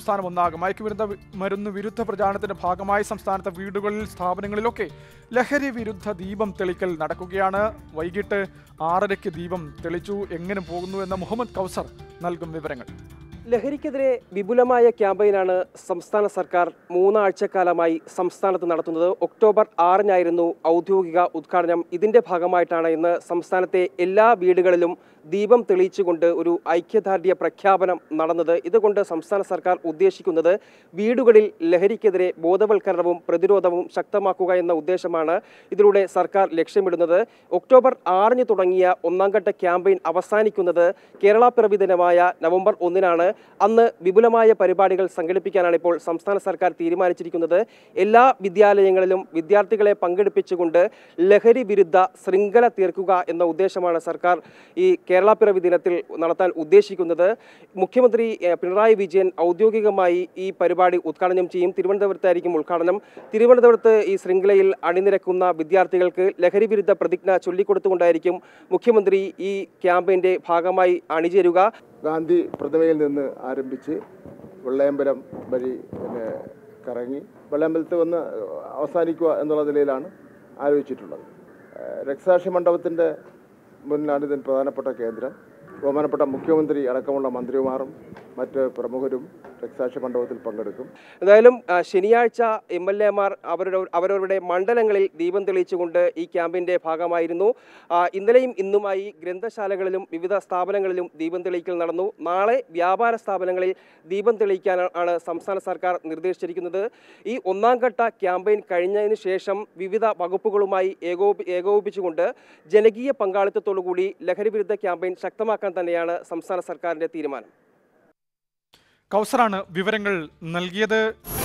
സംസ്ഥാനം ഒന്നാകെ മയക്കുമരുന്ന് വി- മരുന്ന് വിരുദ്ധ പ്രചാരണത്തിന്റെ ഭാഗമായി സംസ്ഥാനത്തെ വീടുകളിൽ സ്ഥാപനങ്ങളിലൊക്കെ ലഹരി വിരുദ്ധ ദീപം തെളിക്കൽ നടക്കുകയാണ് വൈകിട്ട് ആറരയ്ക്ക് ദീപം തെളിച്ചു എങ്ങനെ പോകുന്നു എന്ന മുഹമ്മദ് കൗസർ നൽകും വിവരങ്ങൾ ലഹരിക്കെതിരെ വിപുലമായ ക്യാമ്പയിനാണ് സംസ്ഥാന സർക്കാർ മൂന്നാഴ്ചക്കാലമായി സംസ്ഥാനത്ത് നടത്തുന്നത് ഒക്ടോബർ ആറിനായിരുന്നു ഔദ്യോഗിക ഉദ്ഘാടനം ഇതിന്റെ ഭാഗമായിട്ടാണ് ഇന്ന് സംസ്ഥാനത്തെ എല്ലാ വീടുകളിലും ദീപം തെളിയിച്ചുകൊണ്ട് ഒരു ഐക്യദാർഢ്യ പ്രഖ്യാപനം നടന്നത് ഇതുകൊണ്ട് സംസ്ഥാന സർക്കാർ ഉദ്ദേശിക്കുന്നത് വീടുകളിൽ ലഹരിക്കെതിരെ ബോധവൽക്കരണവും പ്രതിരോധവും ശക്തമാക്കുക എന്ന ഉദ്ദേശമാണ് ഇതിലൂടെ സർക്കാർ ലക്ഷ്യമിടുന്നത് ഒക്ടോബർ ആറിന് തുടങ്ങിയ ഒന്നാം ഘട്ട ക്യാമ്പയിൻ അവസാനിക്കുന്നത് കേരള പിറവി ദിനമായ നവംബർ ഒന്നിനാണ് അന്ന് വിപുലമായ പരിപാടികൾ സംഘടിപ്പിക്കാനാണ് ഇപ്പോൾ സംസ്ഥാന സർക്കാർ തീരുമാനിച്ചിരിക്കുന്നത് എല്ലാ വിദ്യാലയങ്ങളിലും വിദ്യാർത്ഥികളെ പങ്കെടുപ്പിച്ചുകൊണ്ട് ലഹരി വിരുദ്ധ ശൃംഖല തീർക്കുക എന്ന ഉദ്ദേശമാണ് സർക്കാർ ഈ കേരള പിറവി ദിനത്തിൽ നടത്താൻ ഉദ്ദേശിക്കുന്നത് മുഖ്യമന്ത്രി ഏഹ്, പിണറായി വിജയൻ ഔദ്യോഗികമായി ഈ പരിപാടി ഉദ്ഘാടനം ചെയ്യും തിരുവനന്തപുരത്തായിരിക്കും ഉദ്ഘാടനം തിരുവനന്തപുരത്ത് ഈ ശൃംഖലയിൽ അണിനിരക്കുന്ന വിദ്യാർത്ഥികൾക്ക് ലഹരി വിരുദ്ധ പ്രതിജ്ഞ ചൊല്ലിക്കൊടുത്തുകൊണ്ടായിരിക്കും മുഖ്യമന്ത്രി ഈ ക്യാമ്പയിന്റെ ഭാഗമായി അണിചേരുക ഗാന്ധി പ്രതിമയിൽ നിന്ന് ആരംഭിച്ച് വെള്ളയമ്പലം വഴി പിന്നെ കറങ്ങി വെള്ളയമ്പലത്ത് വന്ന് അവസാനിക്കുക എന്നുള്ള നിലയിലാണ് ആലോചിച്ചിട്ടുള്ളത് ഏഹ് രക്തസാക്ഷി മണ്ഡപത്തിൻ്റെ മുന്നിലാണ് ഇതിന് പ്രധാനപ്പെട്ട കേന്ദ്രം ബഹുമാനപ്പെട്ട മുഖ്യമന്ത്രി അടക്കമുള്ള മന്ത്രിമാരും മറ്റ് പ്രമുഖരും രക്തസാക്ഷി മണ്ഡപത്തിൽ പങ്കെടുക്കും എന്തായാലും ആ, ശനിയാഴ്ച എം എൽ എമാർ അവരുടെ അവരവരുടെ മണ്ഡലങ്ങളിൽ ദീപം തെളിയിച്ചുകൊണ്ട് ഈ ക്യാമ്പിന്റെ ഭാഗമായിരുന്നു ആ, ഇന്നലെയും ഇന്നുമായി ഗ്രന്ഥശാലകളിലും വിവിധ സ്ഥാപനങ്ങളിലും ദീപം തെളിയിക്കൽ നടന്നു നാളെ വ്യാപാര സ്ഥാപനങ്ങളിൽ ദീപം തെളിയിക്കാനാണ് സംസ്ഥാന സർക്കാർ നിർദ്ദേശിച്ചിരിക്കുന്നത് ഈ ഒന്നാം ഘട്ട ക്യാമ്പയിൻ കഴിഞ്ഞതിന് ശേഷം വിവിധ വകുപ്പുകളുമായി ഏകോപി ഏകോപിപ്പിച്ചുകൊണ്ട് ജനകീയ പങ്കാളിത്തത്തോടുകൂടി ലഹരി വിരുദ്ധ ക്യാമ്പയിൻ ശക്തമാക്കാൻ തന്നെയാണ് സംസ്ഥാന സർക്കാരിന്റെ തീരുമാനം കൗസറാണ് വിവരങ്ങൾ നൽകിയത്